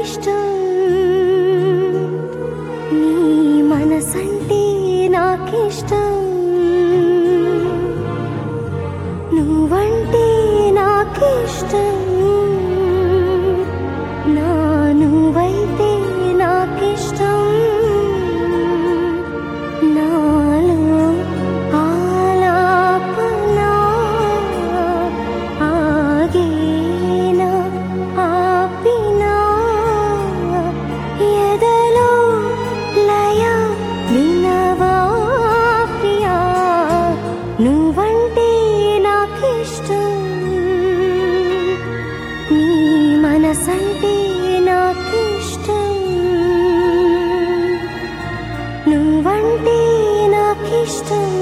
నాకిష్టం నీ మనసంటే నాకిష్టం నువ్వంటే నాకిష్టం నా నువ్వైతే నాకిష్టం నాలో ఆలాపన ఆగేనా ఆపినా ఎదలో లయ వినవా ప్రియా నువ్వంటే నాకిష్టం నీ మనసంటే నాకిష్టం నువ్వంటే నాకిష్టం